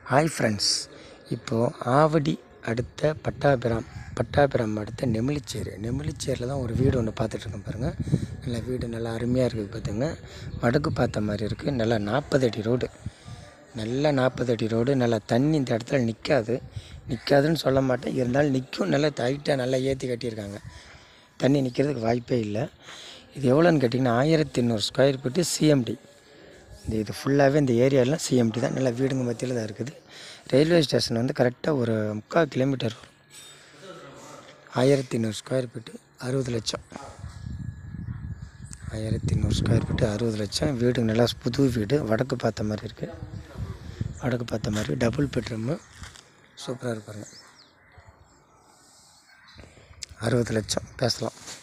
hi friends இப்போது ஆவடி அடுத்த பட்டாபிராம் பட்டாபிராம் அடுத்த நெமிலிச்சேரி நெமிலிச்சேரியில் தான் ஒரு வீடு ஒன்று பார்த்துட்ருக்கேன் பாருங்கள் நல்லா வீடு நல்லா அருமையாக இருக்குது பார்த்துங்க வடக்கு பார்த்த மாதிரி இருக்குது நல்லா நாற்பது அடி ரோடு நல்லா நாற்பது அடி ரோடு நல்லா தண்ணி இந்த இடத்துல நிற்காது நிற்காதுன்னு சொல்ல மாட்டேன் இருந்தாலும் நிற்கும் நல்லா டைட்டாக நல்லா ஏற்றி கட்டியிருக்காங்க தண்ணி நிற்கிறதுக்கு வாய்ப்பே இல்லை இது எவ்வளோன்னு கேட்டிங்கன்னா ஆயிரத்தி எண்ணூறு ஸ்கொயர் ஃபீட்டு சிஎம்டி இந்த இது ஃபுல்லாகவே இந்த ஏரியாலாம் சிஎம்டி தான் நல்லா வீடுங்க மத்தியில் தான் இருக்குது ரயில்வே ஸ்டேஷன் வந்து கரெக்டாக ஒரு முக்கால் கிலோமீட்டர் வரும் ஆயிரத்தி நூறு ஸ்கொயர் ஃபீட்டு அறுபது லட்சம் ஆயிரத்தி நூறு ஸ்கொயர் ஃபீட்டு அறுபது லட்சம் வீடு நல்லா புது வீடு வடக்கு பார்த்த மாதிரி இருக்குது வடக்கு பார்த்த மாதிரி டபுள் பெட்ரூமு சூப்பராக இருப்பாருங்க அறுபது லட்சம் பேசலாம்